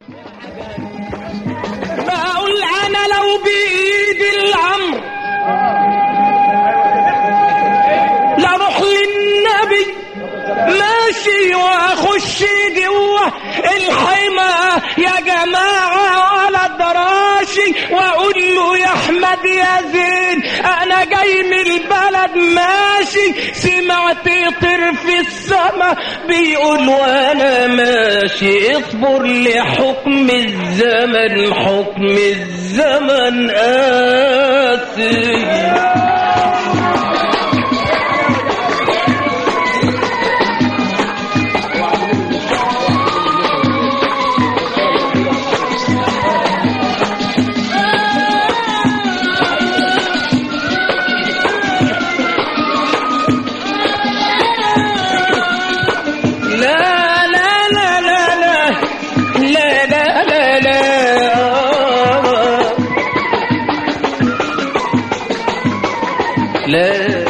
بقول انا لو بايدي الامر لاروح للنبي ماشي واخش جوه الحمى يا جماعه ولا دراشي واقول له يا احمد يا زين انا جاي من البلد ماشي سمعت طير في السما بيقول وانا ماشي اصبر لحكم الزمن حكم الزمن قاسي لا لا لا لا لا لا لا لا لا لا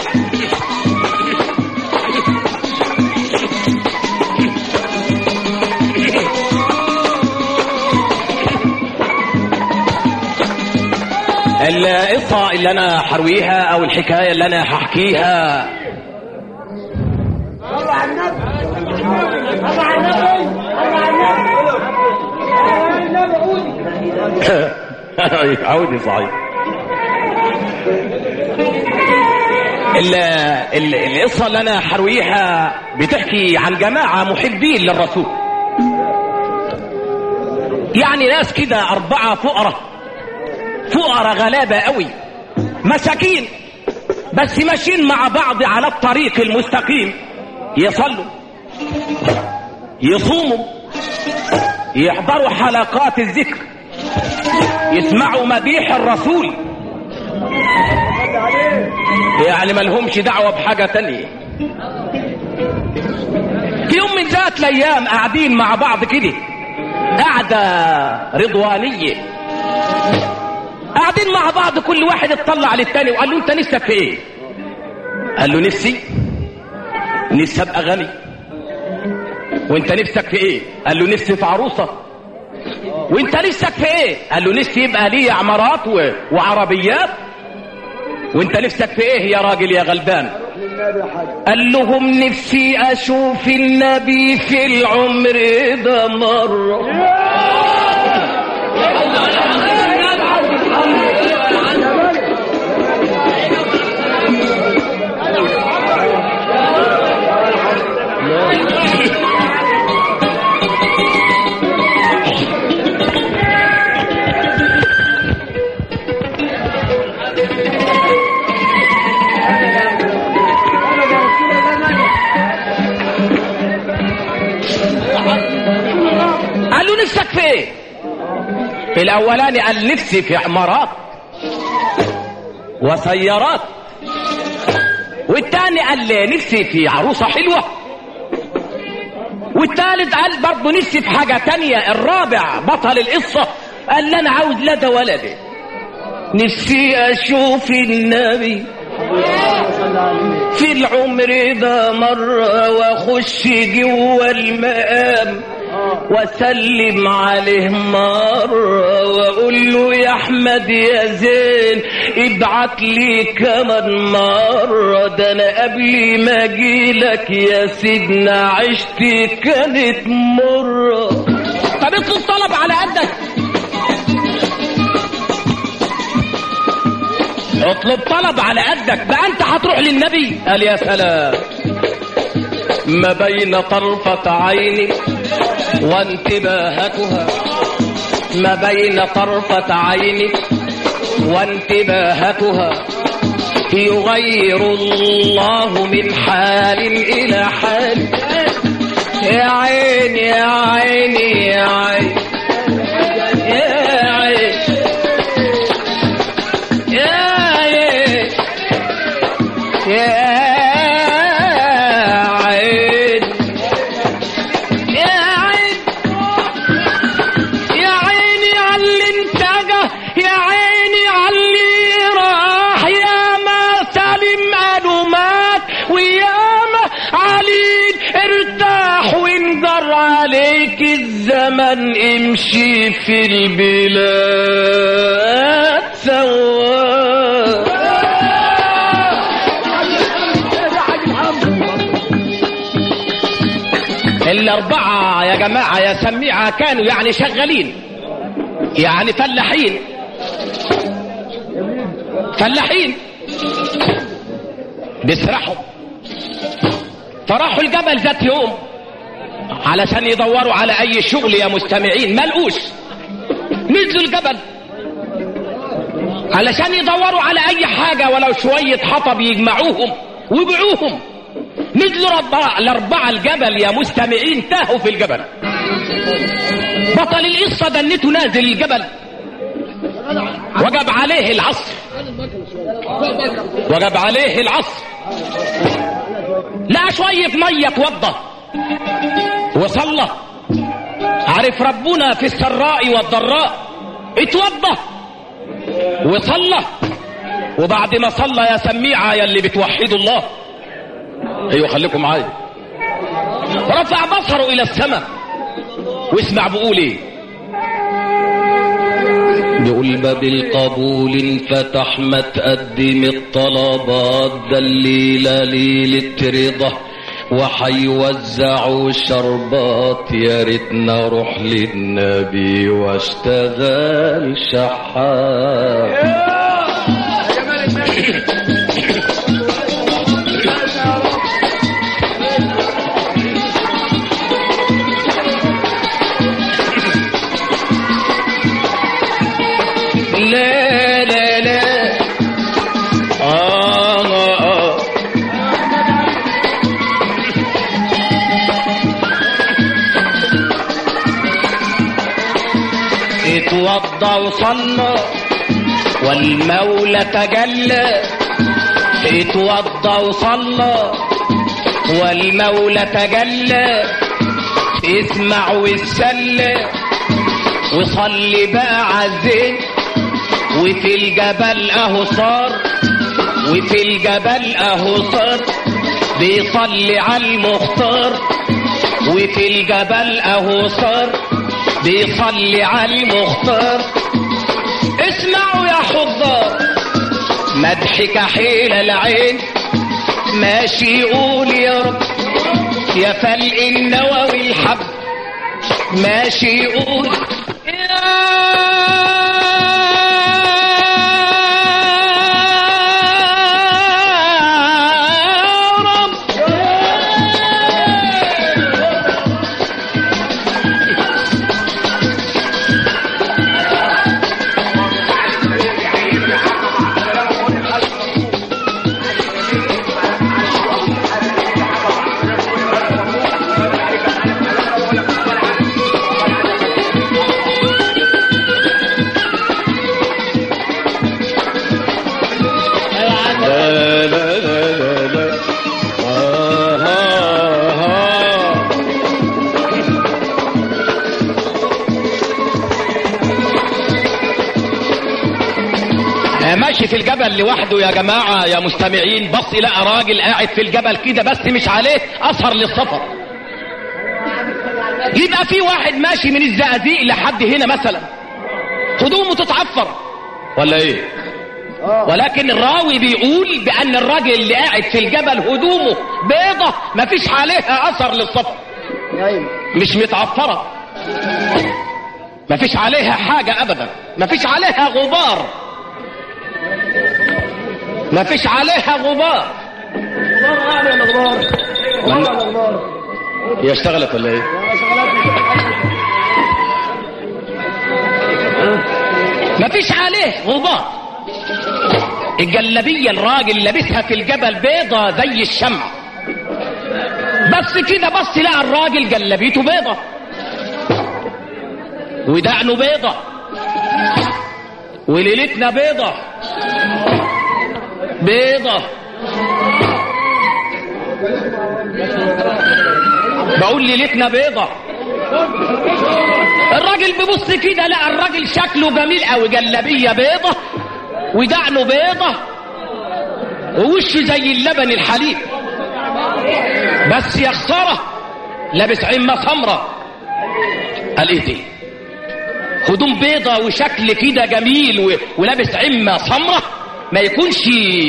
القصة اللي أنا حرويها أو الحكاية اللي أنا هحكيها عودي صحيح ال- ال- القصة اللي أنا حرويها بتحكي عن جماعة محبين للرسول يعني ناس كده أربعة فقراء فقراء غلابة قوي مساكين بس ماشيين مع بعض على الطريق المستقيم يصلوا يصوموا يحضروا حلقات الذكر يسمعوا مديح الرسول يعني ملهمش دعوة بحاجة تانية في يوم من ذات الأيام قاعدين مع بعض كده قعدة رضوانية قاعدين مع بعض كل واحد اطلع للتاني وقال له انت نفسك في ايه قال له نفسي نفسي ابقى غني وانت نفسك في ايه قال له نفسي في عروسه وانت نفسك في ايه قال له نفسي يبقى لي عمارات و... وعربيات وانت نفسك في ايه يا راجل يا غلبان قال لهم نفسي اشوف النبي في العمر ده مره قال له نفسك في ايه الاولاني قال نفسي في عمارات وسيارات والتاني قال لي نفسي في عروسة حلوة والتالت قال برضه نفسي في حاجة تانية الرابع بطل القصة قال لي انا عاوز لا ده ولا ده نفسي اشوف النبي في العمر ده مرة واخش جوا المقام واسلم عليه مرة واقول له يا احمد يا زين ابعت لي كمان مرة ده انا قبل ما اجيلك يا سيدنا عشتي كانت مرة طب اطلب طلب على قدك اطلب طلب على قدك بقى انت هتروح للنبي قال يا سلام ما بين طرفة عيني وانتباهتها ما بين طرفة عيني وانتباهتها يغير الله من حال إلى حال يا عيني يا عيني يا عيني يا عيني يا عيني يا عيني يا عيني يا عيني عاللي انتجه يا عيني عاللي راح يا ما سالم قالوا مات ويا ما علي ارتاح وانجر عليه عليك الزمن امشي في البلاد سواق الأربعة يا جماعة يا سميعة كانوا يعني شغالين يعني فلاحين فلاحين بيسرحوا فراحوا الجبل ذات يوم علشان يدوروا على أي شغل يا مستمعين ما لقوش نزلوا الجبل علشان يدوروا على أي حاجة ولو شوية حطب يجمعوهم ويبيعوهم نزلوا الأربعة الأربعة الجبل يا مستمعين تاهوا في الجبل بطل القصة دنته نازل الجبل وجب عليه العصر وجب عليه العصر لقى شوية مية توضى وصلى عرف ربنا في السراء والضراء اتوضى وصلى وبعد ما صلى يا سميعة يا اللي بتوحدوا الله ايوه خليكم معايا رفع بصره الى السماء واسمع بقول ايه بيقول باب القبول انفتح ما تقدم الطلبات ده الليلة ليلة رضا وحيوزعوا شربات يا ريتنا اروح للنبي واشتغل شحات لا لا لا آه آه اتوضى وصلى والمولى تجلى اتوضى وصلى والمولى تجلى اسمع واتسلى وصلي بقى عالزين وفي الجبل اهو صار وفي الجبل اهو صار بيصلي على المختار وفي الجبل اهو صار بيصلي على المختار اسمعوا يا حضار مدحك حيل العين ماشي يقول يا رب يا فلق النووي الحب ماشي يقول يا رب لا لا لا لا لا آه آه آه. آه، ماشي في الجبل لوحده يا جماعة يا مستمعين بص لقى راجل قاعد في الجبل كده بس مش عليه أثر للسفر يبقى في واحد ماشي من الزقازيق لحد هنا مثلا هدومه تتعفر ولا ايه ولكن الراوي بيقول بأن الراجل اللي قاعد في الجبل هدومه بيضة مفيش عليها أثر للسفر مش متعفرة مفيش عليها حاجة أبدا مفيش عليها غبار مفيش عليها غبار هي اشتغلت ولا ايه؟ مفيش عليه غبار الجلابية الراجل لابسها في الجبل بيضة زي الشمع بس كده بص لقى الراجل جلابيته بيضة ودقنه بيضة وليلتنا بيضة بيضة بقول ليلتنا بيضة الراجل بيبص كده لقى الراجل شكله جميل قوي جلابية بيضة ودقنه بيضة ووشه زي اللبن الحليب بس يا خسارة لابس عمة سمرة قال ايه دي هدوم بيضة وشكل كده جميل و... ولابس عمة سمرة ما يكونش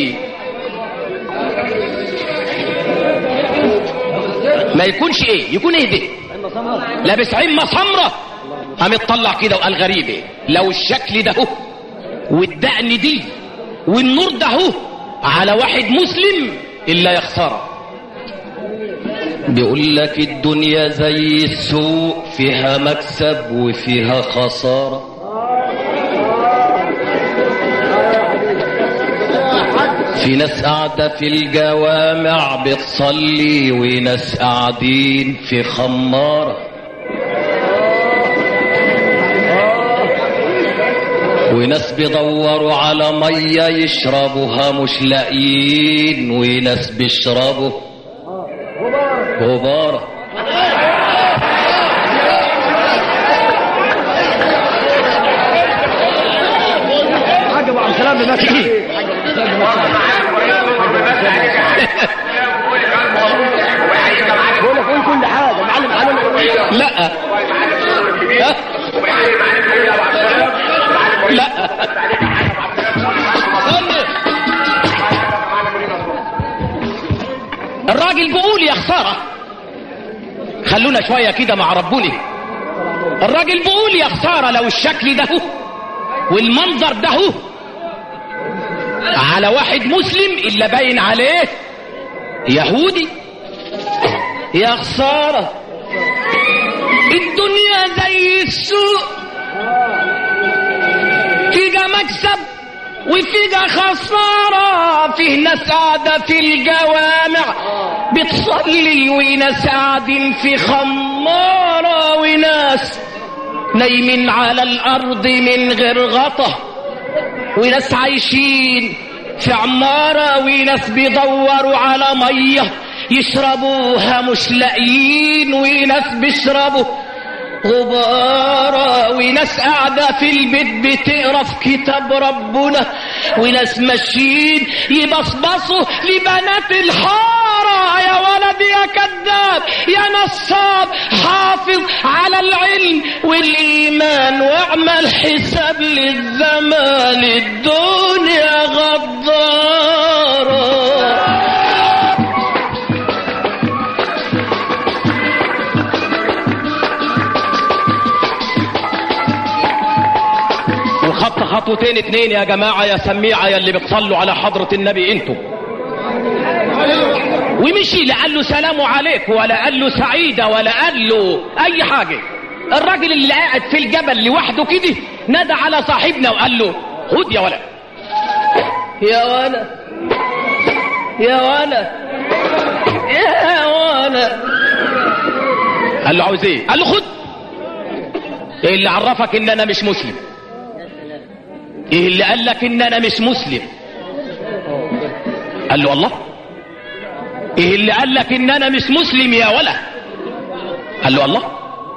ما يكونش ايه يكون ايه دي لابس عمة سمرة قام يطلع كده وقال غريب ايه لو الشكل ده هو والدقن دي والنور ده هو على واحد مسلم الا يخسره بيقول لك الدنيا زي السوق فيها مكسب وفيها خسارة في ناس قاعدة في الجوامع بتصلي وناس قاعدين في خمارة وناس بيدوروا على مية يشربوها مش لاقيين وناس بيشربوا غبارة حاج ابو عبد السلام بمكة بقول لك قول كل حاجه معلم علم لا ها؟ لا استنى. الراجل بيقول يا خسارة خلونا شوية كده مع ربنا الراجل بيقول يا خسارة لو الشكل ده هو والمنظر ده هو على واحد مسلم إلا باين عليه يهودي يا خسارة الدنيا زي السوق فيها مكسب وفيها خسارة فيه ناس قاعدة في الجوامع بتصلي وناس قاعدين في خمارة وناس نايمين على الأرض من غير غطا وناس عايشين في عمارة وناس بيدوروا على مية يشربوها مش لاقيين وناس بيشربوا غبارة وناس قاعدة في البيت بتقرا في كتاب ربنا وناس ماشيين يبصبصوا لبنات الحارة يا ولد يا كذاب يا نصاب حافظ على العلم والإيمان واعمل حساب للزمان الدنيا غدارة وخط خطوتين اتنين يا جماعة يا سميعة يا اللي بتصلوا على حضرة النبي انتم ومشي لا قال له سلام عليك ولا قال له سعيدة ولا قال له أي حاجة الراجل اللي قاعد في الجبل لوحده كده نادى على صاحبنا وقال له خد يا ولد يا ولد يا ولد يا ولد قال له عاوز ايه قال له خد ايه اللي عرفك ان انا مش مسلم ايه اللي قال لك ان انا مش مسلم قال له الله ايه اللي قال لك ان انا مش مسلم يا ولا قال له الله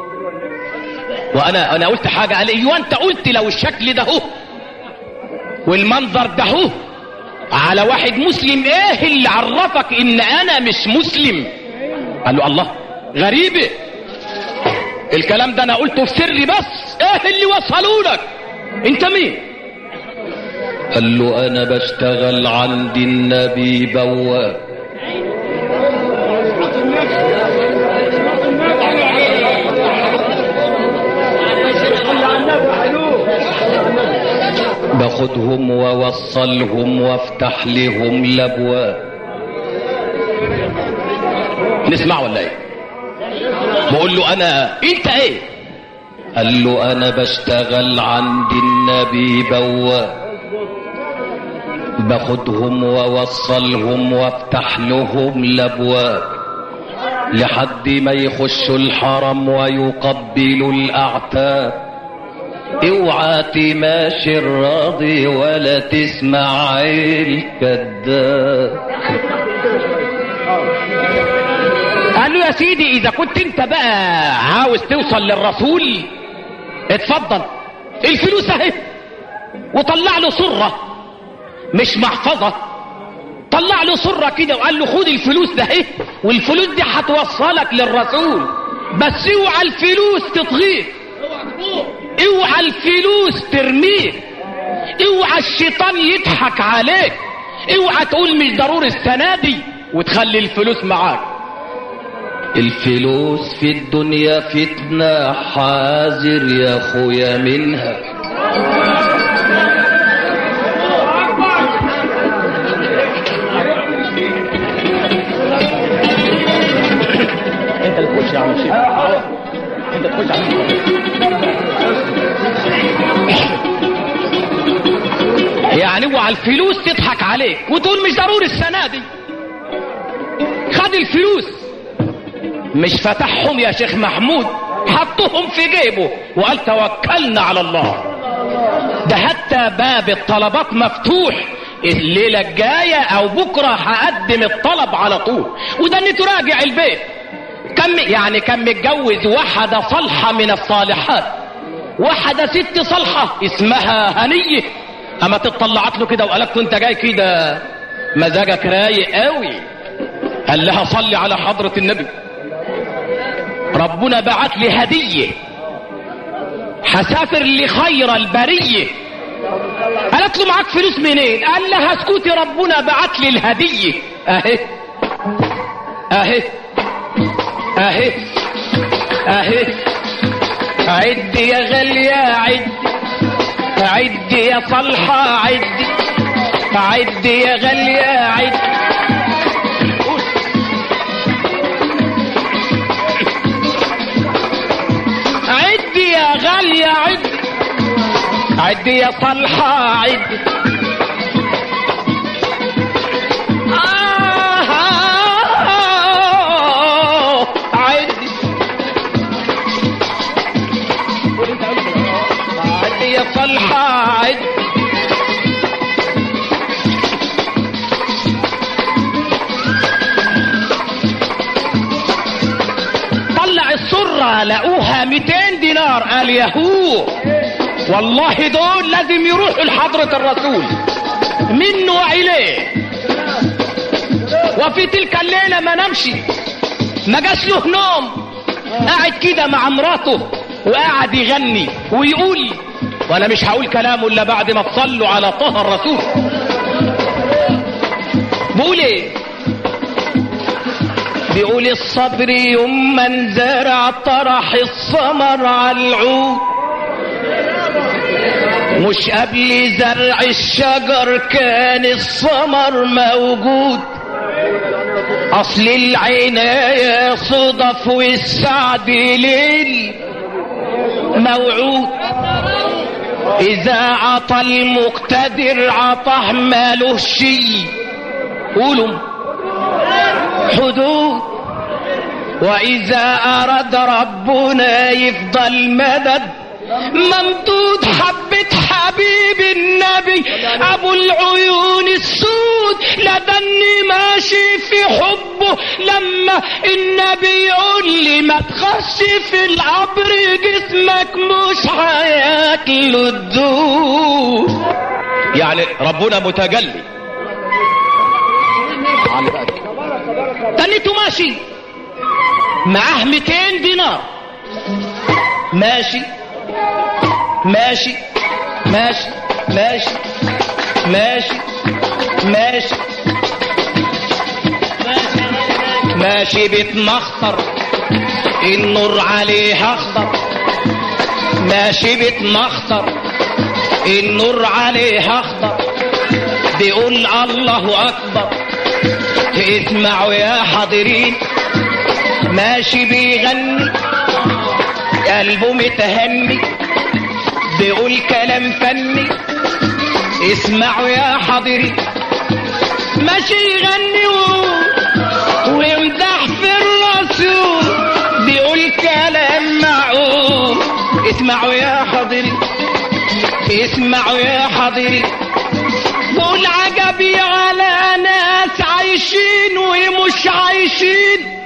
وانا انا قلت حاجه قال ايوه انت قلت لو الشكل ده هو والمنظر ده هو على واحد مسلم ايه اللي عرفك ان انا مش مسلم قال له الله غريبه الكلام ده انا قلته في سري بس ايه اللي وصلوا لك انت مين قال له انا بشتغل عند النبي بواب باخدهم واوصلهم وافتح لهم الابواب نسمع ولا ايه بقول له انا انت ايه قال له انا بشتغل عند النبي بواب باخدهم واوصلهم وافتح لهم الابواب لحد ما يخشوا الحرم ويقبلوا الاعتاب اوعى تماشي الراضي ولا تسمع الكذاب قال له يا سيدي اذا كنت انت بقى عاوز توصل للرسول اتفضل الفلوس اهي وطلع له سره مش محفظه طلع له سره كده وقال له خد الفلوس ده اهي والفلوس دي هتوصلك للرسول بس اوعى الفلوس تطغيك اوعى الفلوس ترميه اوعى الشيطان يضحك عليك اوعى تقول مش ضروري السنة دي وتخلي الفلوس معاك الفلوس في الدنيا فتنة حاذر يا اخويا منها انت اللي تخش يا عم الشيخ انت تخش يا عم يعني اوعى الفلوس تضحك عليك وتقول مش ضروري السنة دي خد الفلوس مش فتحهم يا شيخ محمود حطهم في جيبه وقال توكلنا على الله ده حتى باب الطلبات مفتوح الليلة الجاية او بكرة هقدم الطلب على طول وده اني تراجع البيت كم يعني كان متجوز واحدة صالحة من الصالحات واحدة ست صالحة اسمها هنية اما تطلعت له كده وقالت له انت جاي كده مزاجك رايق قوي قال لها صلي على حضرة النبي ربنا بعت لي هدية هسافر لخير البرية قالت له معاك فلوس منين قال لها اسكتي ربنا بعت لي الهدية اهي اهي اهي اهي عد يا غالية عد عد يا صالحة عد عد يا غالية عد عد يا غالية عد عد يا صالحة عد آه عد عد يا صالحة عد طلع السرة لقوها 200 دينار قال يهو والله دول لازم يروحوا لحضرة الرسول منه وإليه وفي تلك الليلة ما نمشي ما جاش له نوم قاعد كده مع مراته وقاعد يغني ويقول وانا مش هقول كلامه الا بعد ما تصلوا على طه الرسول بيقول ايه بيقول الصبر يوم من زرع طرح الثمر على العود مش قبل زرع الشجر كان الثمر موجود اصل العناية صدف والسعد ليل موعود اذا عطى المقتدر عطاه ماله شي قولوا حدود واذا اراد ربنا يفضل مدد ممدود حبة حبيب النبي ابو العيون السود لدني ماشي في حبه لما النبي يقول لي ما تخش في القبر جسمك مش هياكله الدود يعني ربنا متجلي تنيته ماشي معاه 200 دينار ماشي ماشي ماشي ماشي ماشي ماشي ماشي بتمخطر النور عليه اخضر ماشي بتمخطر النور عليه اخضر بيقول الله اكبر اسمعوا يا حاضرين ماشي بيغني قلبه متهني بيقول كلام فني اسمعوا يا حاضرين ماشي يغني و- ويمدح في الرسول بيقول كلام معقول اسمعوا يا حاضرين اسمعوا يا حاضرين بقول عجبي على ناس عايشين ومش عايشين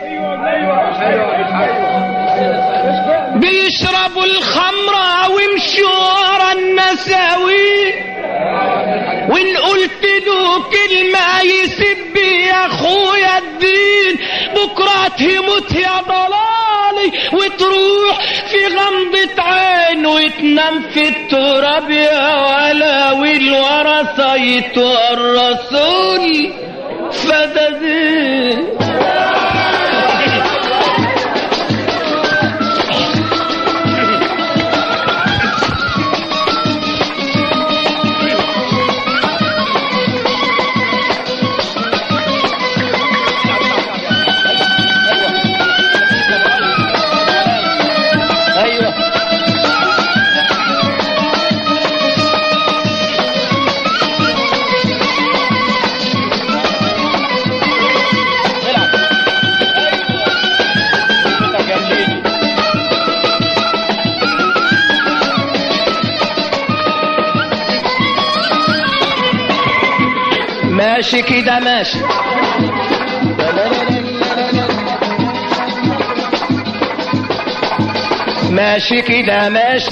بيشربوا الخمرة ويمشوا ورا النساوي وان قلت له كلمة يسب يا اخويا الدين بكرة تموت يا ضلالي وتروح في غم غمضة عين وتنام في التراب يا ولا والورثة يتورثون فدادين ايوه العب ايوه يا سيدي ماشي كده ماشي ماشي كده ماشي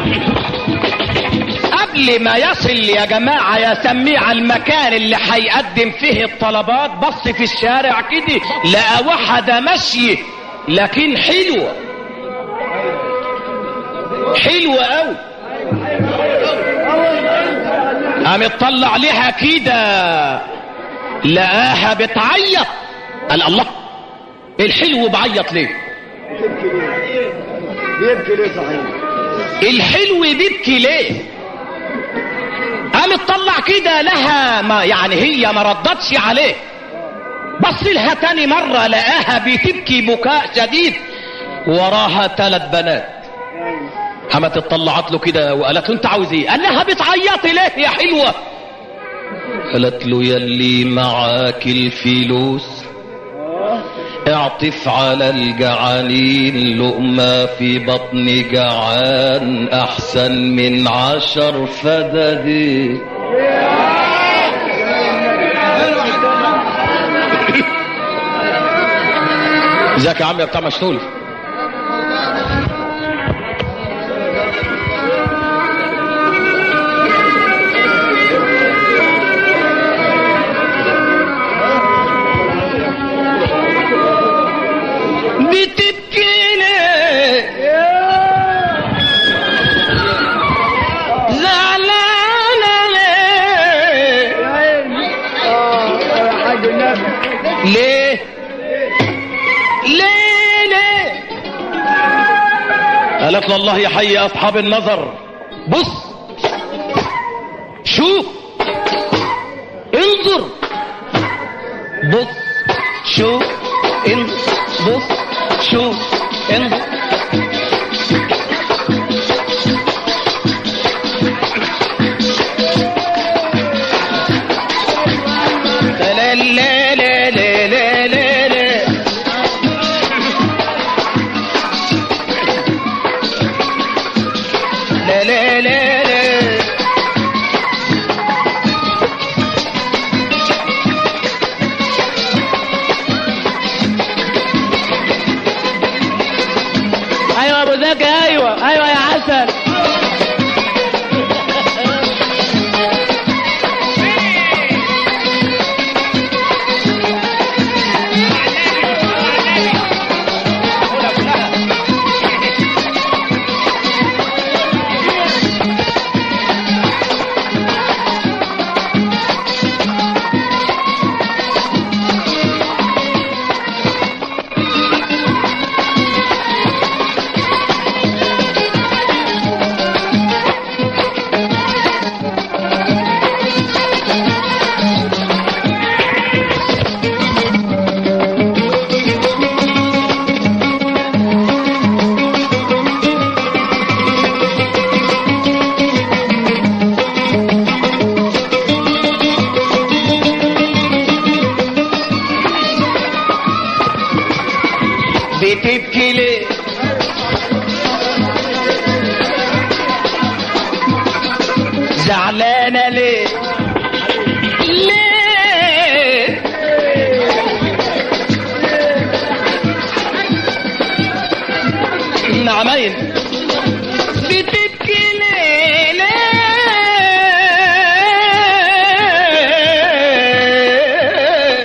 قبل ما يصل يا جماعة يا سميع المكان اللي هيقدم فيه الطلبات بص في الشارع كده لقى واحدة ماشية لكن حلوة حلوة قوي قام اطلع لها كده لقاها بتعيط قال الله الحلو بعيط ليه بيبكي ليه صحيح الحلو بيبكي ليه قام اطلع كده لها ما يعني هي ما ردتش عليه بص لها تاني مرة لقاها بتبكي بكاء شديد وراها ثلاث بنات قامت اطلعت له كده وقالت له انت عاوز ايه قال لها بتعيطي ليه يا حلوة قالت له يلي معاك الفلوس اعطف على الجعانين لقمة في بطن جعان احسن من عشر فدادين ازيك يا عم يا بتاع مشتول بتبكي ليه زعلانة ليه اه يا حاج النبي ليه ليه ليه قالت له الله يحيي اصحاب النظر بص شوف انظر بص شوف انظر بص شوف انظر لا لا لا لا لا لا لا لا لا لا لا ايوه يا ابو زكي ايوه ايوه يا عسل بتبكي ليه زعلانة ليه ليه نعمين بتبكي ليه ليه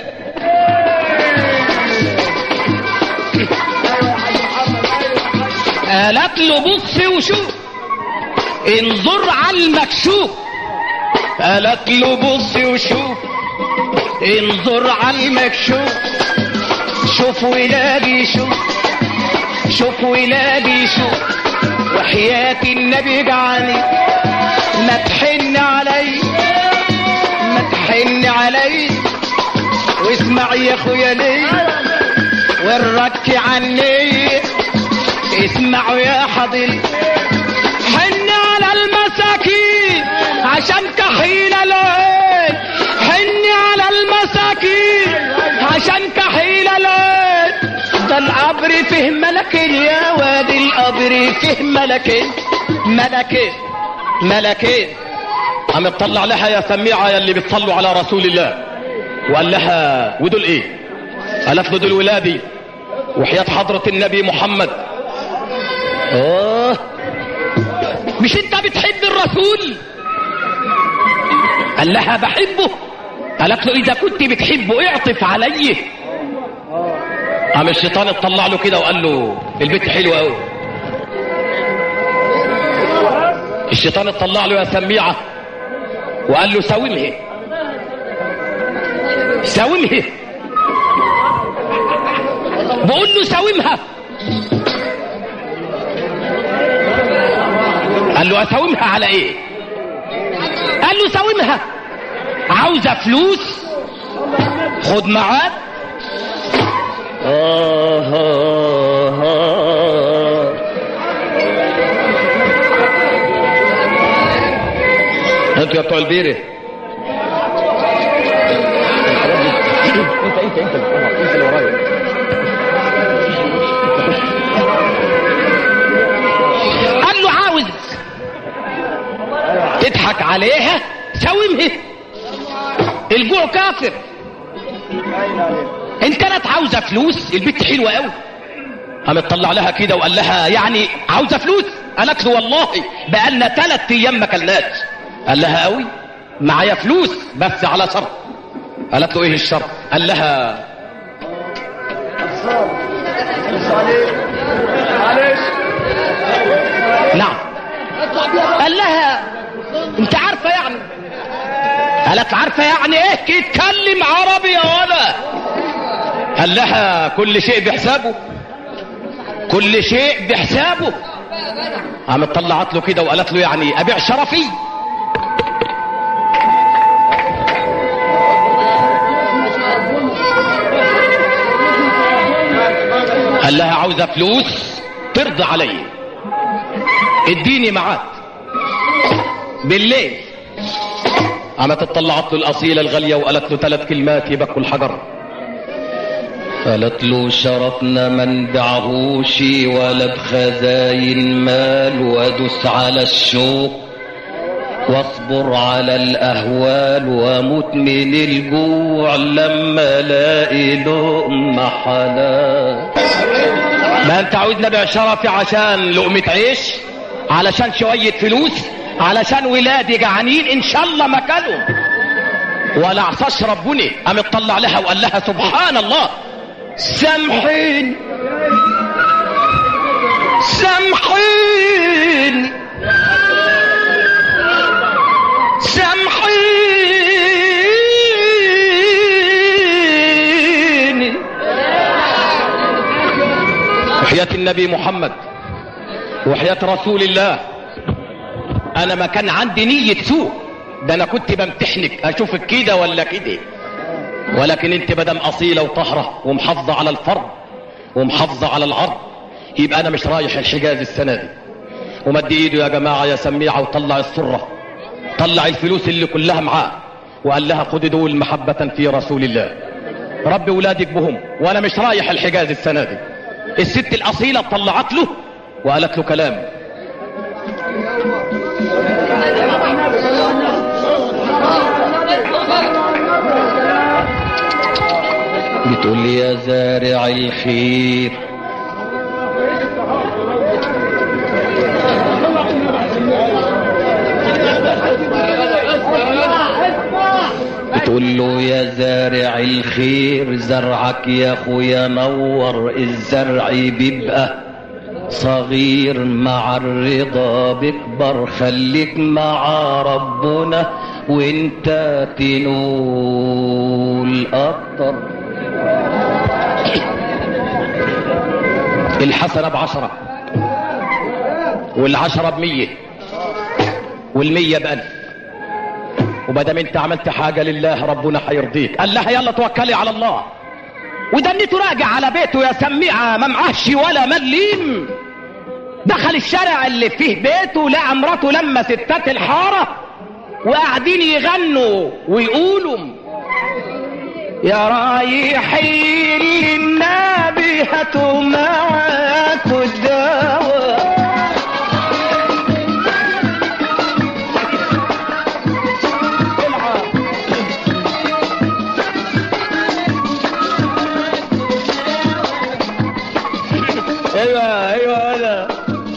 قالت قالت له بص وشوف انظر على المكشوف قالت له بص وشوف انظر على المكشوف شوف ولادي شوف شوف ولادي شوف وحياة النبي جعلني ما تحن علي ما تحن علي واسمع يا اخويا ليه والرك عني اسمعوا يا حضري حن على المساكين عشان كحيل العين حن على المساكين عشان كحيل العين ده القبر فيه ملكين يا وادي القبر فيه ملكين ملكين ملكين قام اطلع لها يا سميعه يا اللي بتصلوا على رسول الله وقال لها ودول ايه قالت له دول ولادي وحياة حضرة النبي محمد اه مش انت بتحب الرسول قال لها بحبه قالت له اذا كنت بتحبه اعطف عليه قام الشيطان اطلع له كده وقال له البيت حلوه قوي الشيطان اطلع له يا سميعه وقال له ساومها ساومها بقول له ساومها قال له اساومها على ايه قال له ساومها عاوزه فلوس خد معاك آه آه آه. انتوا يا بتوع البيره انت انت انت انت اللي ورايا قال له عاوز تضحك عليها ساومها الجوع كافر ان كانت عاوزه فلوس البنت حلوه قوي قام طلع لها كده وقال لها يعني عاوزه فلوس قالت له والله بقالنا ثلاث ايام ما كلناش قال لها قوي معايا فلوس بس على شرط قالت له ايه الشرط قال لها معلش نعم قال لها انت عارفه يعني قالت عارفه يعني ايه يتكلم عربي يا ولا قال لها كل شيء بحسابه كل شيء بحسابه قامت طلعت له كده وقالت له يعني ابيع شرفي قال لها عاوزه فلوس ترضى علي اديني معاك بالليل قامت طلعت له الاصيله الغاليه وقالت له ثلاث كلمات يبكوا الحجر قالت له شرفنا ما ندعهوش ولا بخزاين مال وادوس على الشوق واصبر على الاهوال واموت من الجوع لما الاقي لقمه حلال ما انت عاوزنا نبيع شرفي عشان لقمه عيش علشان شويه فلوس علشان ولادي جعانين ان شاء الله مكانهم ولا عصاش ربني قام اطلع لها وقال لها سبحان الله سامحين سامحين سامحين وحياة النبي محمد وحياة رسول الله انا ما كان عندي نية سوء ده انا كنت بمتحنك اشوفك كده ولا كده ولكن انت مدام اصيلة وطهرة ومحافظة على الفرض ومحافظة على العرض يبقى انا مش رايح الحجاز السنة دي ومد ايده يا جماعة يا سميعة وطلع السرة طلع الفلوس اللي كلها معاه وقال لها خد دول محبة في رسول الله ربي ولادك بهم وانا مش رايح الحجاز السنة دي الست الاصيلة طلعت له وقالت له كلام بتقول لي يا زارع الخير بتقول له يا زارع الخير زرعك يا اخويا نور الزرع بيبقى صغير مع الرضا بكبر خليك مع ربنا وانت تنول اكتر الحسنة بعشرة والعشرة بمية والمية بألف ومادام انت عملت حاجة لله ربنا هيرضيك قال لها يلا توكلي على الله ودنيته راجع على بيته يا سميعة ما معهش ولا مليم دخل الشارع اللي فيه بيته لقى مراته لما ستات الحارة وقاعدين يغنوا ويقولوا يا رايحين للنبي هاتوا معاكوا الدواء ايوه ايوه انا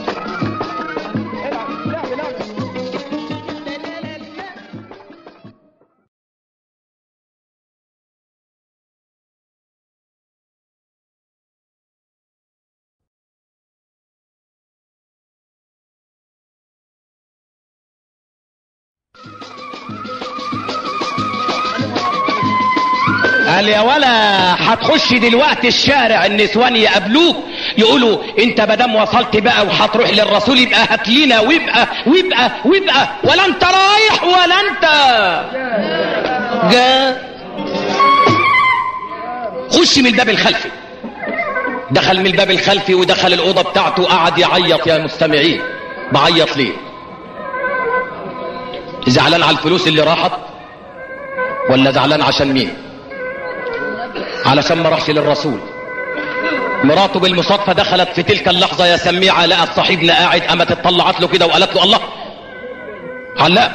قال يا ولا هتخش دلوقتي الشارع النسوان يقابلوك يقولوا انت مدام وصلت بقى وهتروح للرسول يبقى هات لنا ويبقى ويبقى ويبقى ولا انت رايح ولا انت جاء خش من الباب الخلفي دخل من الباب الخلفي ودخل الأوضة بتاعته قعد يعيط يا مستمعين بعيط ليه زعلان على الفلوس اللي راحت ولا زعلان عشان مين علشان ما راحش للرسول مراته بالمصادفة دخلت في تلك اللحظة يا سميعة لقت صاحبنا قاعد قامت اطلعت له كده وقالت له الله علاء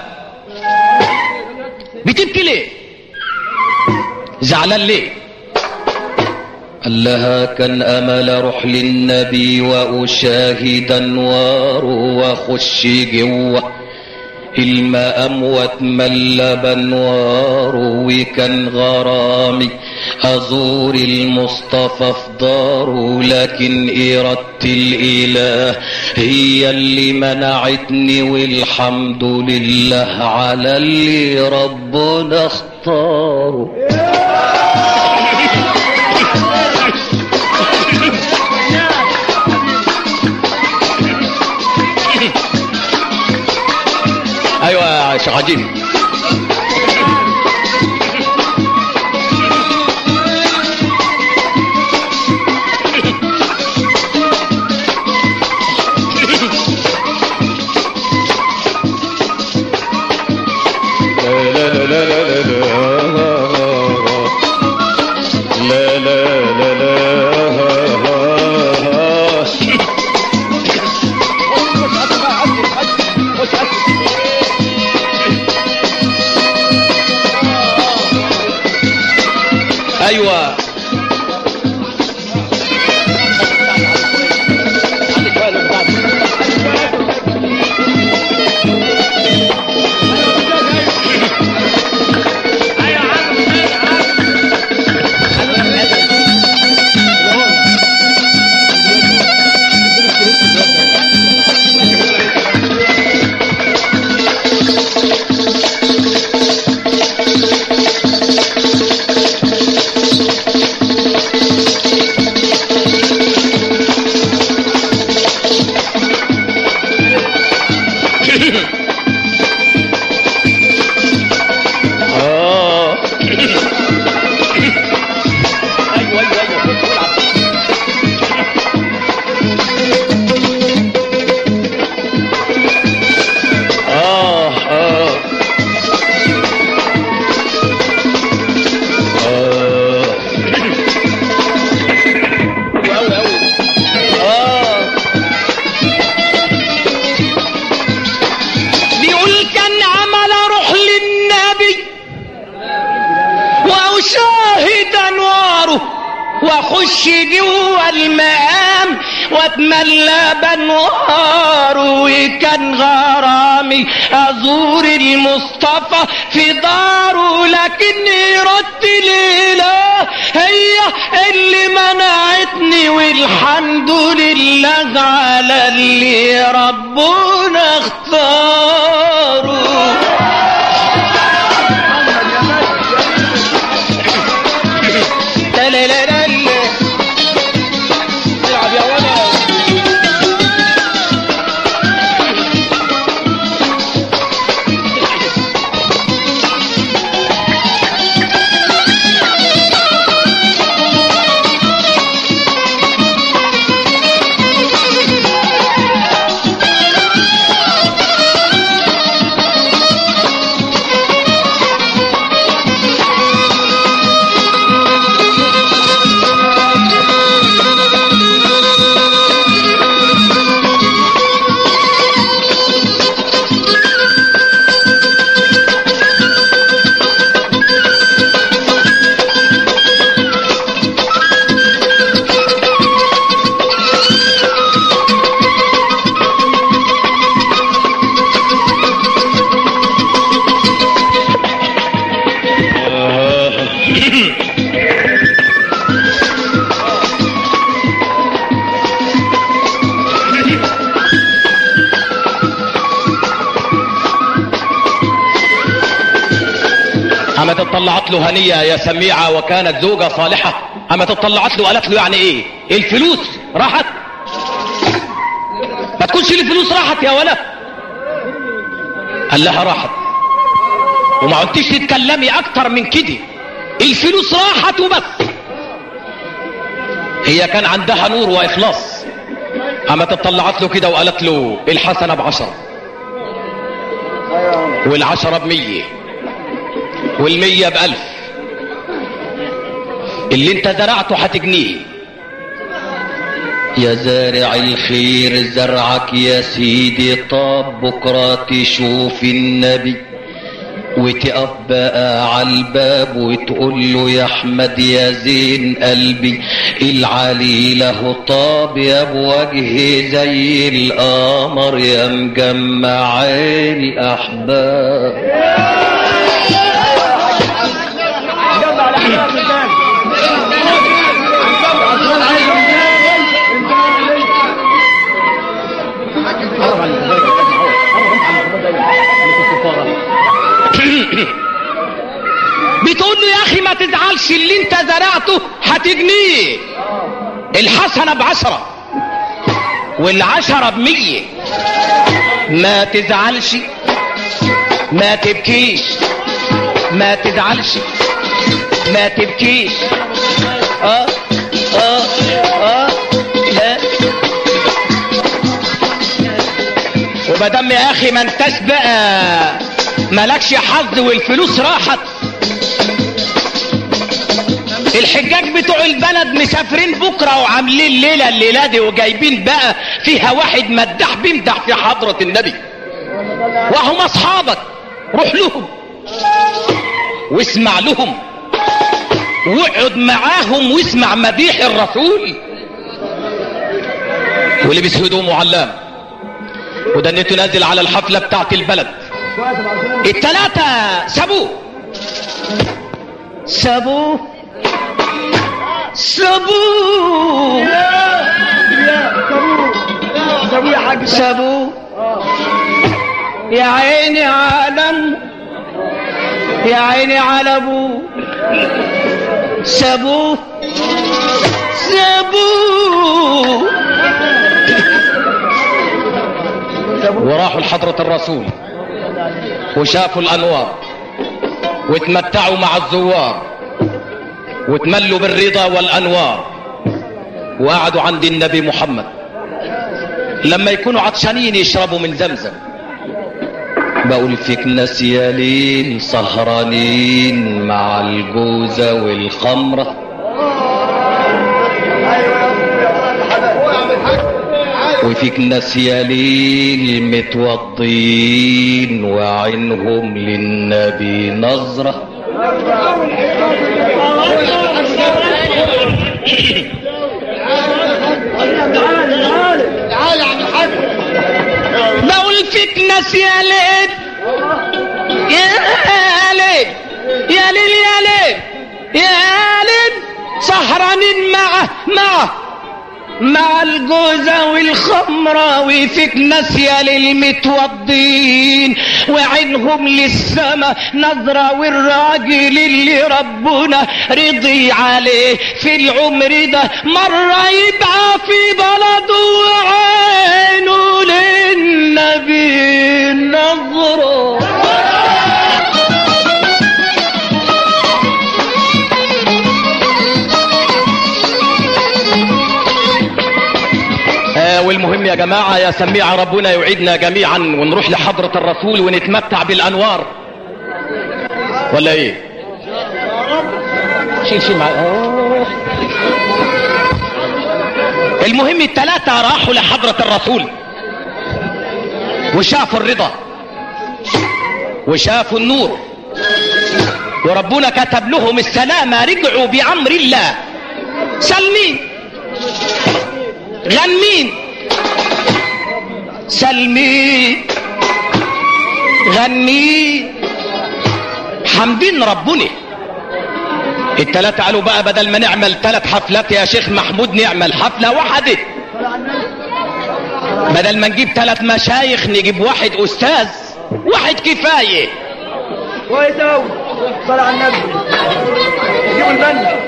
بتبكي ليه زعلان ليه قال لها كان امل اروح للنبي واشاهد انواره واخش جوه المقام واتملى بانواره وكان غرامي ازور المصطفى في داره لكن ارادة الاله هي اللي منعتني والحمد لله على اللي ربنا اختاره ايوه يا شيخ عجيب لا لا لا لا ايوه اه ايوه ايوه ايوه اه اه اه أوي أوي. اه بيقول كان عمل اروح للنبي واشاهد انواره واخش جوه المقام واتملى بانواره وكان غرامي ازور المصطفى في داره لكن ردت الاله هي اللي منعتني والحمد لله على اللي ربنا اختاره لا لا لا لا لا. العب يا ولد قامت اتطلعت له هنية يا سميعة وكانت زوجة صالحة قامت اتطلعت له وقالت له يعني ايه الفلوس راحت ما تكونش الفلوس راحت يا ولد قال لها راحت وما عدتش تتكلمي اكتر من كده الفلوس راحت وبس هي كان عندها نور واخلاص قامت اتطلعت له كده وقالت له الحسنة بعشرة والعشرة بمية والمية بألف اللي انت زرعته هتجنيه يا زارع الخير زرعك يا سيدي طاب بكرة تشوف النبي وتقف بقى على الباب وتقول له يا احمد يا زين قلبي العلي له طاب يا بوجهي زي القمر يا مجمع الاحباب جمع الاحباب الان عشان عايز قرب على الزباين يا ابن عوض. قرب انت على الزباين دايما. عليك الكفارة. بتقول له يا اخي ما تزعلش اللي انت زرعته هتجنيه الحسنة بعشرة والعشرة بمية ما تزعلش ما تبكيش ما تزعلش ما تبكيش اه اه اه لا ومادام يا اخي ما انتش بقى مالكش حظ والفلوس راحت الحجاج بتوع البلد مسافرين بكره وعاملين ليله الليله دي وجايبين بقى فيها واحد مدح بيمدح في حضره النبي وهم اصحابك روح لهم واسمع لهم واقعد معاهم واسمع مديح الرسول ولبس هدومه علام ودنيته نازل على الحفله بتاعت البلد التلاتة سابوه سابوه سابوه يا سابوه سابوه يا حاج سابوه يا عيني عالم يا عيني على ابوه سابوه سابوه وراحوا لحضرة الرسول وشافوا الأنوار واتمتعوا مع الزوار واتملوا بالرضا والأنوار وقعدوا عند النبي محمد لما يكونوا عطشانين يشربوا من زمزم بقول فيك ناس يالين سهرانين مع الجوزة والخمرة وفيك ناس يالين متوضين وعينهم للنبي نظرة تعال يا عم الحاج بقول فيك ناس يا ليل يا ليل يا ليل يا ليل يا ليل سهرانين معه معه مع الجوزة والخمرة وفيك ناسية للمتوضين وعينهم للسما نظرة والراجل اللي ربنا رضي عليه في العمر ده مرة يبقى في بلده وعينه للنبي نظره آه والمهم يا جماعة يا سميع ربنا يعيدنا جميعا ونروح لحضرة الرسول ونتمتع بالأنوار ولا ايه شيل شيل مع آه. المهم الثلاثة راحوا لحضرة الرسول وشافوا الرضا وشافوا النور وربنا كتب لهم السلامة رجعوا بأمر الله سلمين غنمين سلمين غنمين حامدين ربنا التلاتة قالوا بقى بدل ما نعمل ثلاث حفلات يا شيخ محمود نعمل حفلة واحدة بدل ما نجيب ثلاث مشايخ نجيب واحد أستاذ واحد كفاية كويس أوي صلى على النبي جيبوا البنا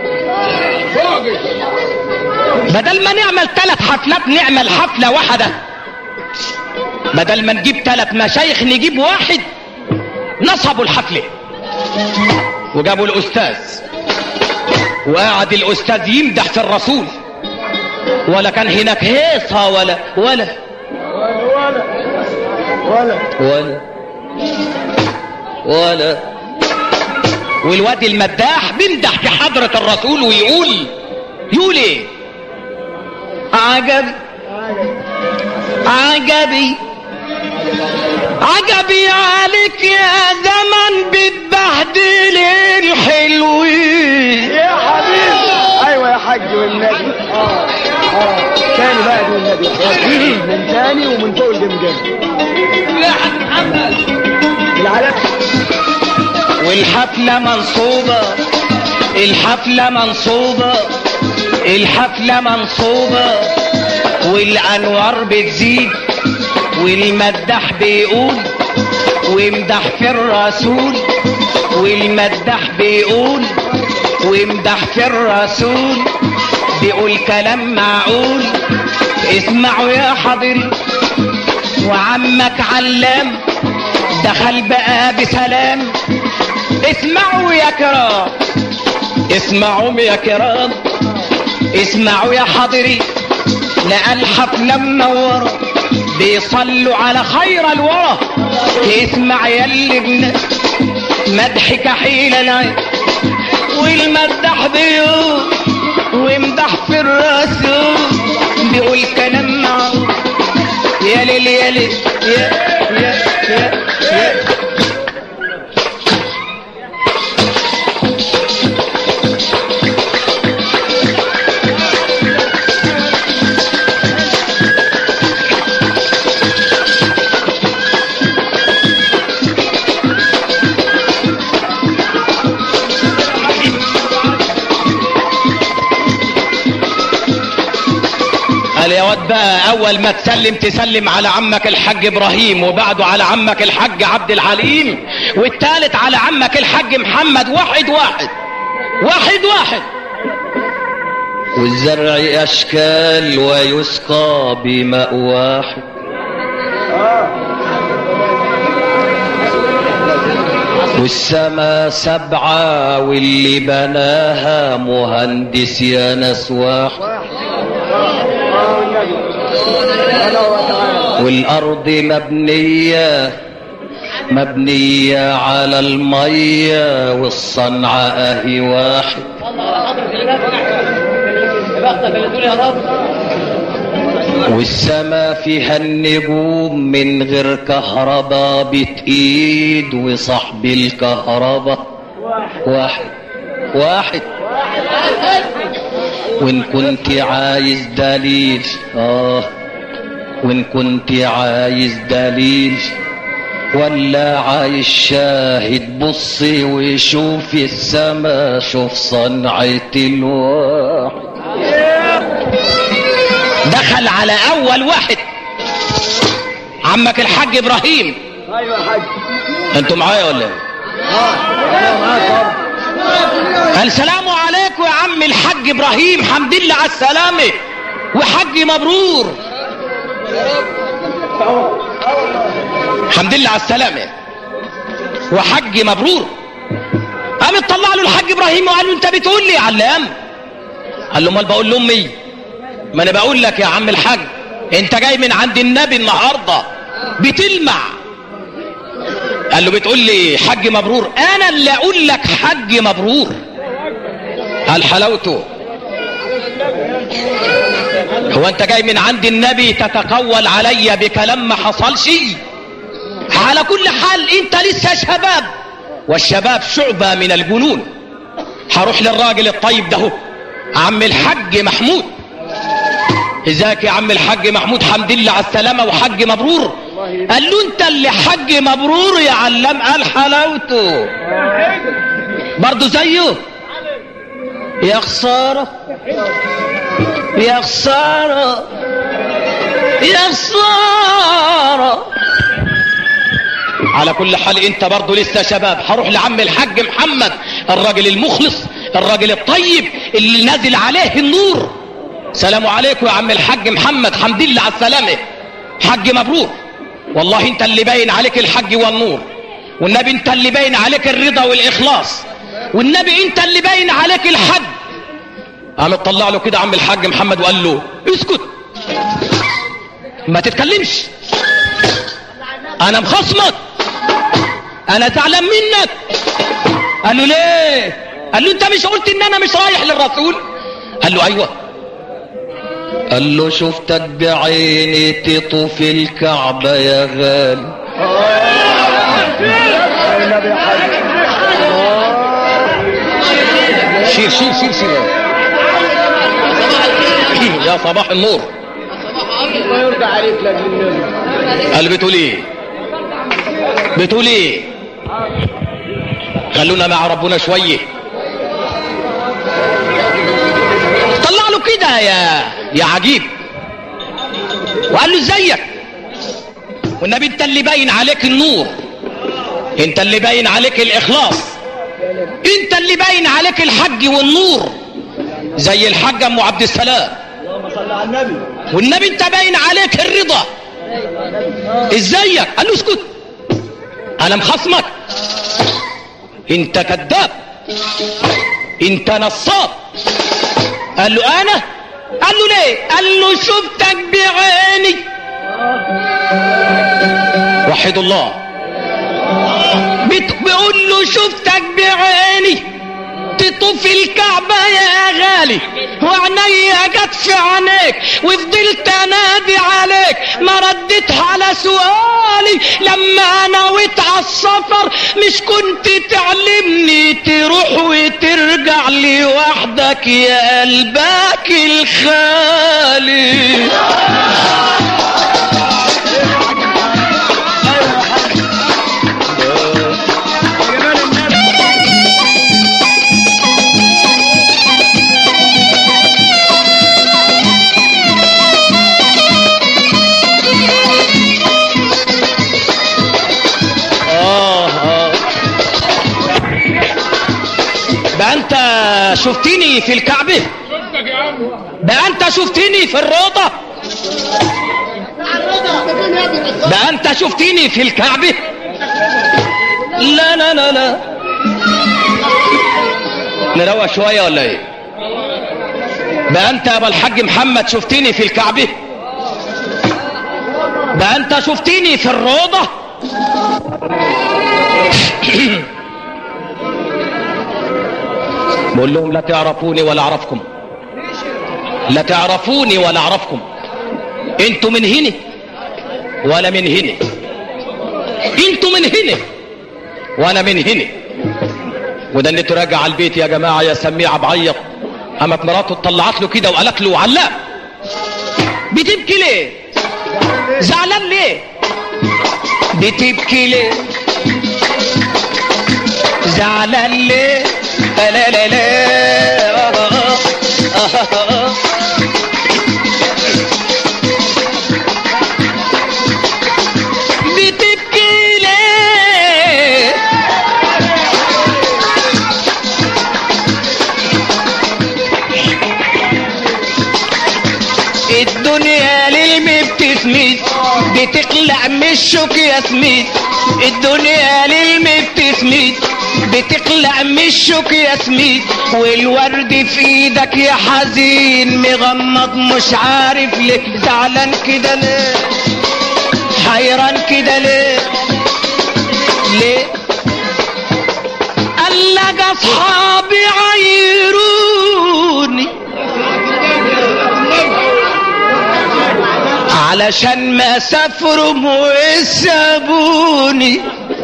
بدل ما نعمل ثلاث حفلات نعمل حفلة واحدة بدل ما نجيب ثلاث مشايخ نجيب واحد نصبوا الحفلة وجابوا الأستاذ وقعد الأستاذ يمدح في الرسول ولا كان هناك هيصة ولا ولا ولا ولا ولا ولا والواد المداح بيمدح في حضرة الرسول ويقول يقول ايه عجب عجبي عجبي عليك يا زمن بتبهدل الحلوين يا حبيبي ايوه يا حاج والنبي اه اه تاني بقى دي والنبي من تاني ومن فوق الجمجمه العلاج والحفلة منصوبة الحفلة منصوبة الحفلة منصوبة والأنوار بتزيد والمدح بيقول وامدح في الرسول والمدح بيقول وامدح في الرسول بيقول كلام معقول اسمعوا يا حضري وعمك علام دخل بقى بسلام اسمعوا يا كرام اسمعوا يا كرام اسمعوا يا حضري لقى الحفلة منورة بيصلوا على خير الورى اسمع يا اللي ابن مدحك حيل العين والمدح بيقول وامدح في الرسول بيقول كلام معروف يا ليل يا ليل يا يا يا يا قال يا واد بقى اول ما تسلم تسلم على عمك الحاج ابراهيم وبعده على عمك الحاج عبد الحليم والتالت على عمك الحاج محمد واحد واحد واحد واحد والزرع اشكال ويسقى بماء واحد والسما سبعة واللي بناها مهندس يا ناس واحد اه والنبي الله وتعالى والأرض مبنية مبنية على المية والصنعة أهي واحد والسما فيها النجوم من غير كهرباء بتقيد وصاحب الكهرباء واحد واحد وان كنت عايز دليل اه وان كنت عايز دليل ولا عايش شاهد بصي وشوف السما شوف صنعة الواحد دخل على اول واحد عمك الحاج ابراهيم ايوه يا حاج انتوا معايا ولا ايه اه انا معاك طبعا قال سلام عليكم يا عم الحاج ابراهيم حمد لله على السلامه وحج مبرور حمد لله على السلامه وحج مبرور قام طلع له الحاج ابراهيم وقال له انت بتقول لي يا علام قال له امال بقول لامي ما انا بقول لك يا عم الحاج انت جاي من عند النبي النهارده بتلمع قال له بتقول لي حج مبرور انا اللي اقول لك حج مبرور قال حلاوته هو انت جاي من عند النبي تتقول عليا بكلام ما حصلش على كل حال انت لسه شباب والشباب شعبة من الجنون هروح للراجل الطيب ده هو، عم الحج محمود ازيك يا عم الحج محمود حمد لله على السلامة وحج مبرور قال له انت اللي حج مبرور يا علام قال حلاوته برضه زيه يا خسارة يا خسارة يا خسارة على كل حال انت برضه لسه شباب هروح لعم الحاج محمد الراجل المخلص الراجل الطيب اللي نازل عليه النور سلام عليكم يا عم الحاج محمد حمد لله على السلامة حج مبروك والله انت اللي باين عليك الحج والنور والنبي انت اللي باين عليك الرضا والاخلاص والنبي انت اللي باين عليك الحج قام طلع له كده عم الحاج محمد وقال له اسكت ما تتكلمش انا مخصمك انا زعلان منك قال له ليه قال له انت مش قلت ان انا مش رايح للرسول قال له ايوه قال له شفتك بعيني تطوف الكعبة يا غالي يا النبي يا حاج شيل شيل شيل شيل يا صباح النور الله يرضى عليك لاجل النبي قال بتقول ايه بتقول ايه خلونا مع ربنا شويه طلع له كده يا يا عجيب وقال له ازيك والنبي انت اللي باين عليك النور انت اللي باين عليك الاخلاص انت اللي باين عليك الحج والنور زي الحاج ام عبد السلام اللهم صل على النبي والنبي انت باين عليك الرضا ازيك قال له اسكت انا مخصمك انت كذاب انت نصاب قال له انا قال له ليه قال له شفتك بعيني وحد الله بت- بيقول له شفتك بعيني تطوف الكعبة يا غالي وعينيا جت في عينيك وفضلت انادي عليك ما رديت على سؤالي لما نويت على السفر مش كنت تعلمني تروح وترجع لي وحدك يا قلبك الخالي جمال النبي آه آه بقى انت شفتني في الكعبة بقى انت شفتني في الروضة بقى انت شفتني في الكعبة لا لا لا لا نروق شوية ولا ايه بقى انت يا ابو الحاج محمد شفتني في الكعبة بقى انت شفتني في الروضة بقول لهم لا تعرفوني ولا اعرفكم لا تعرفوني ولا اعرفكم انتوا من هنا وانا من هنا انتوا من هنا وانا من هنا وده اللي تراجع على البيت يا جماعه يا سميعه بعيط قامت مراته طلعت له كده وقالت له علام بتبكي ليه زعلان ليه بتبكي ليه زعلان ليه لا لا لا لا آه آه آه. بتبكي ليه الدنيا للم بتسميد بتقلع من الشوك يا سميد الدنيا للم بتسميد بتقلع من الشوك يا سميد والورد في ايدك يا حزين مغمض مش عارف ليه زعلان كده ليه حيران كده ليه ليه قال لك اصحابي عيروني علشان ما سافروا وسابوني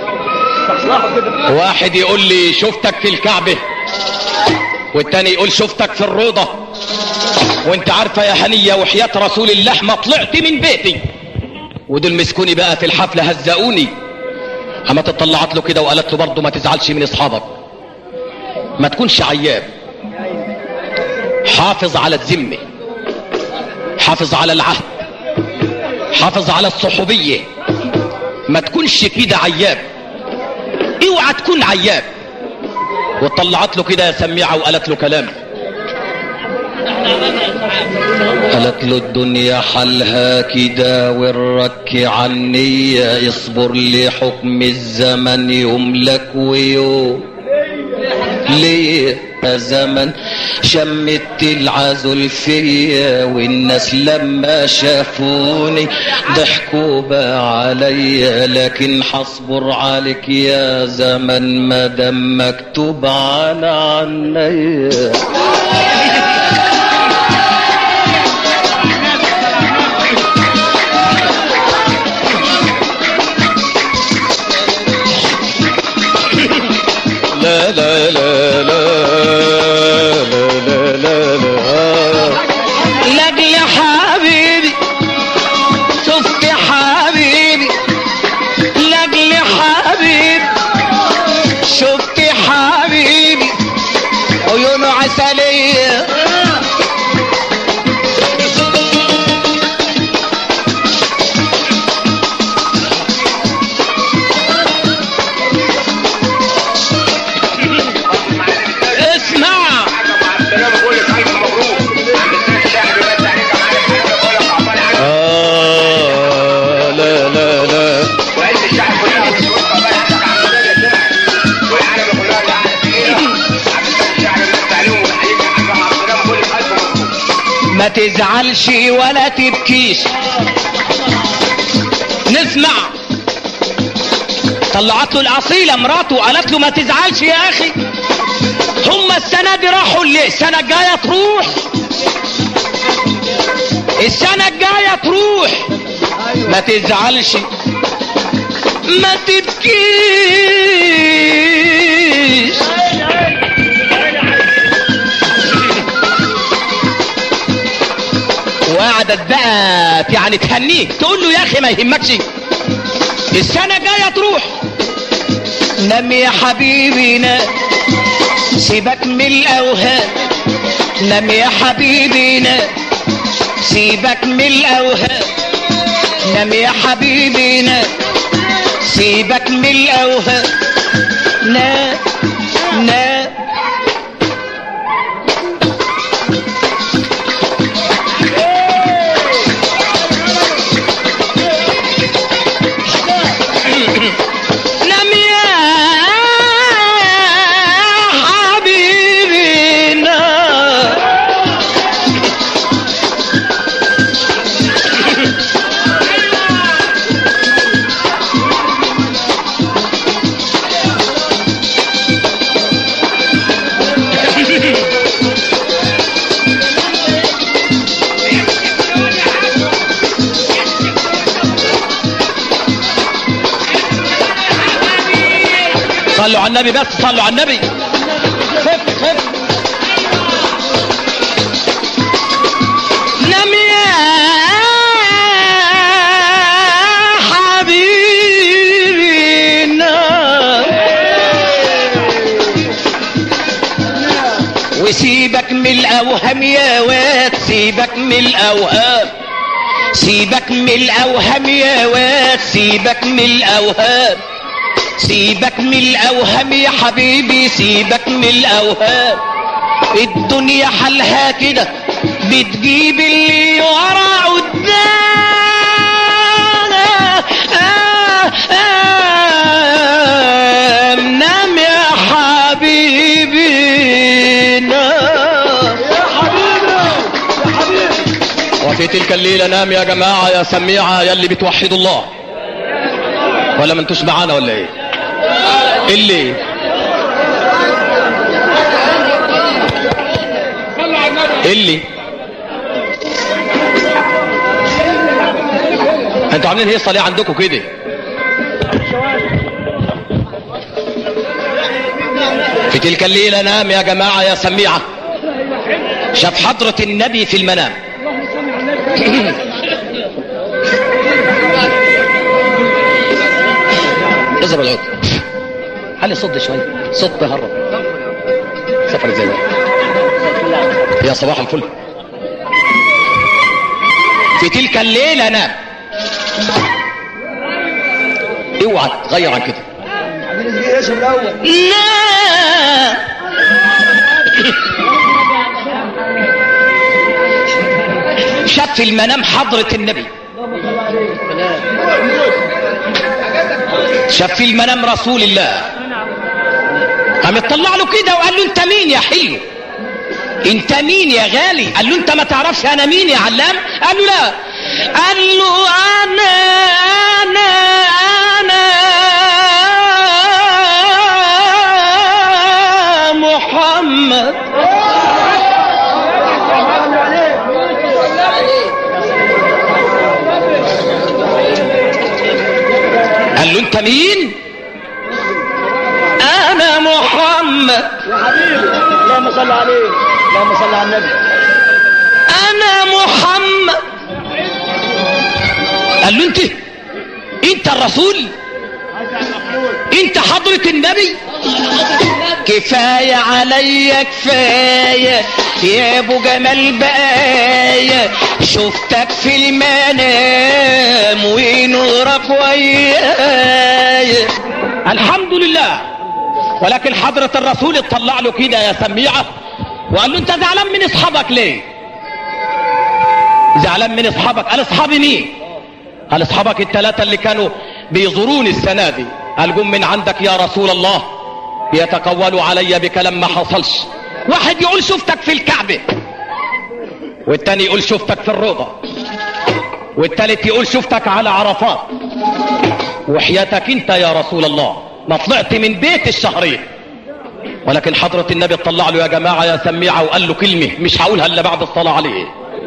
واحد يقول لي شفتك في الكعبة والتاني يقول شفتك في الروضة وانت عارفة يا هنية وحياة رسول الله ما طلعت من بيتي ودول مسكوني بقى في الحفلة هزقوني اما تطلعت له كده وقالت له برضه ما تزعلش من اصحابك ما تكونش عياب حافظ على الذمة حافظ على العهد حافظ على الصحوبية ما تكونش كده عياب اوعى تكون عياب وطلعت له كده سميعة وقالت له كلام قالت له الدنيا حالها كده والرك عني اصبر لحكم الزمن يوم لك ويوم ليه يا زمن شمت العزل فيا والناس لما شافوني ضحكوا بقى عليا لكن حصبر عليك يا زمن ما دام مكتوب على عنيا لا لا لا لا لا لا لا لا لاجل حبيبي شفت حبيبي لاجل حبيبي شفت حبيبي عيونه عسلية اسمع آه لا لا لا ما تزعلش ولا تبكيش نسمع طلعت له الأصيلة مراته وقالت له ما تزعلش يا أخي هم السنة دي راحوا اللي السنة الجاية تروح السنة الجاية تروح ما تزعلش ما تبكيش وقعدت بقى يعني تهنيه تقول له يا اخي ما يهمكش السنة الجاية تروح نام يا حبيبي نام سيبك من الاوهام نام يا حبيبي نام سيبك من الاوهام نام يا حبيبي نام سيبك من الاوهام نام نام نام يا حبيبي نام صلوا على النبي بس صلوا على النبي خف خف نام يا من الاوهام يا واد سيبك من الاوهام سيبك من الاوهام يا واد سيبك من الاوهام سيبك من الاوهام يا حبيبي سيبك من الاوهام الدنيا حالها كده بتجيب اللي ورا قدام نام يا حبيبي نام يا حبيبي يا حبيبي وفي تلك الليلة نام يا جماعة يا سميعة يا اللي بتوحدوا الله ولا ما انتوش معانا ولا ايه اللي اللي انتوا عاملين هيصه ليه عندكم كده في تلك الليلة نام يا جماعة يا سميعة شاف حضرة النبي في المنام اضرب العود خلي صد شوية صد هرب سفر ازاي ده؟ يا صباح الفل في تلك الليلة نام اوعى تغير عن كده عايزين نسقي ايش من الاول لا شاف في المنام حضرة النبي شاف في المنام رسول الله قام يطلع له كده وقال له انت مين يا حلو انت مين يا غالي قال له انت ما تعرفش انا مين يا علام قال له لا قال له انا انا انا محمد قال له انت مين انا محمد يا حبيبي اللهم صل عليه اللهم صل على النبي انا محمد قال له انت انت الرسول انت حضرة النبي كفاية عليا كفاية يا ابو جمال بقايا شفتك في المنام ونورك ويايا الحمد لله ولكن حضرة الرسول اطلع له كده يا سميعة وقال له انت زعلان من اصحابك ليه زعلان من اصحابك قال اصحابي مين قال اصحابك الثلاثة اللي كانوا بيزوروني السنة دي قال قم من عندك يا رسول الله يتقولوا علي بكلام ما حصلش واحد يقول شفتك في الكعبة والتاني يقول شفتك في الروضة والتالت يقول شفتك على عرفات وحياتك انت يا رسول الله ما طلعت من بيت الشهرين ولكن حضرة النبي اطلع له يا جماعة يا سميعة وقال له كلمة مش هقولها الا بعد الصلاة عليه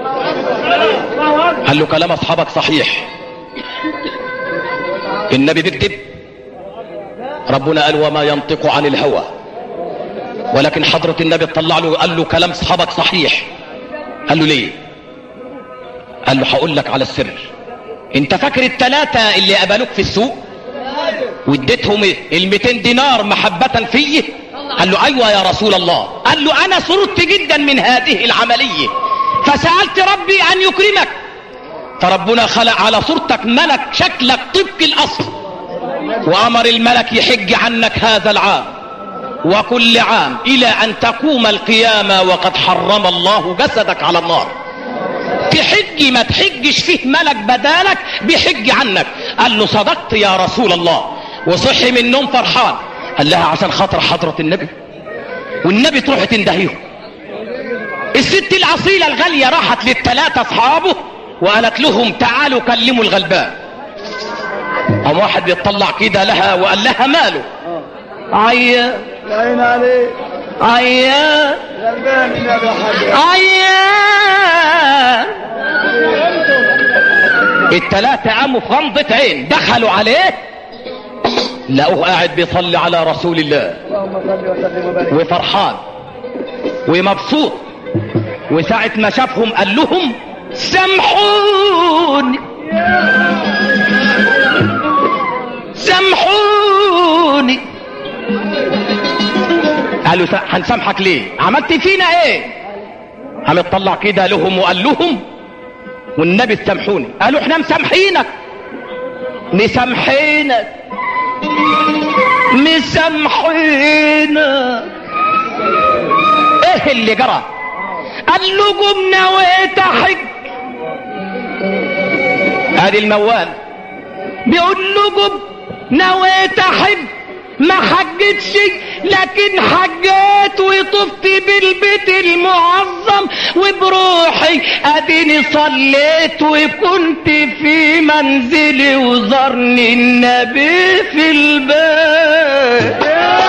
قال له كلام اصحابك صحيح النبي بيكذب ربنا قال وما ينطق عن الهوى ولكن حضرة النبي اطلع له قال له كلام اصحابك صحيح قال له ليه قال له هقول لك على السر انت فاكر الثلاثة اللي قبلوك في السوق واديتهم ال 200 دينار محبة فيه قال له ايوه يا رسول الله قال له انا سررت جدا من هذه العملية فسألت ربي ان يكرمك فربنا خلق على صورتك ملك شكلك طبق الاصل وامر الملك يحج عنك هذا العام وكل عام الى ان تقوم القيامة وقد حرم الله جسدك على النار تحج ما تحجش فيه ملك بدالك بيحج عنك قال له صدقت يا رسول الله وصحي من النوم فرحان قال لها عشان خاطر حضرة النبي والنبي تروح تندهيهم الست الأصيلة الغالية راحت للثلاثة أصحابه وقالت لهم تعالوا كلموا الغلبان قام واحد بيطلع كده لها وقال لها ماله عيا يا عين عليك عيا غلبان النبي يا حاج عيان التلاتة قاموا في غمضة عين دخلوا عليه لقوه قاعد بيصلي على رسول الله اللهم صل وسلم وبارك وفرحان ومبسوط وساعة ما شافهم قال لهم سامحوني سامحوني قالوا س- هنسامحك ليه عملت فينا ايه قام اطلع كده لهم وقال لهم والنبي سامحوني قالوا احنا مسامحينك مسامحينك مسامحينك ايه اللي جرى قال لكم نويت حج ادي الموال بيقول لكم نويت حج ما حجتش لكن حجيت وطفت بالبيت المعظم وبروحي اديني صليت وكنت في منزلي وزارني النبي في البيت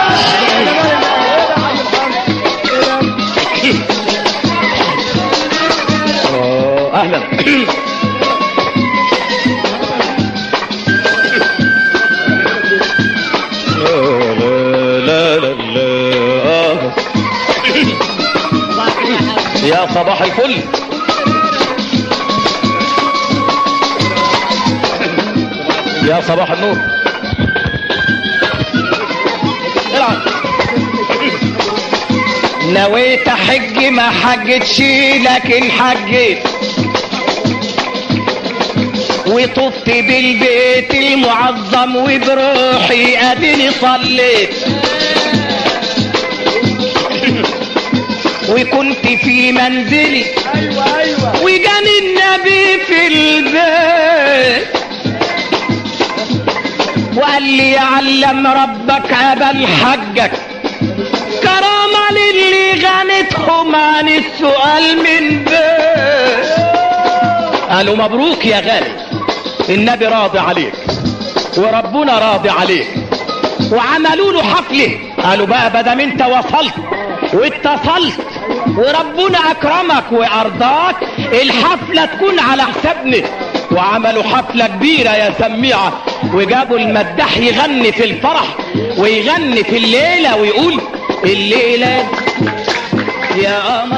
آه، اهلا لا لا لا لا يا صباح الفل يا صباح النور العب نويت حج ما حجتش لكن حجيت وطفت بالبيت المعظم وبروحي اديني صليت وكنت في منزلي ايوه ايوه وجاني النبي في البيت وقال لي يعلم ربك قبل حجك كرامة للي غنتهم عن السؤال من بيت قالوا مبروك يا غالي النبي راضي عليك وربنا راضي عليك وعملوا له حفله قالوا بقى بدل انت وصلت واتصلت وربنا اكرمك وارضاك الحفله تكون على حسابنا وعملوا حفله كبيره يا سميعه وجابوا المداح يغني في الفرح ويغني في الليله ويقول الليله يا قمر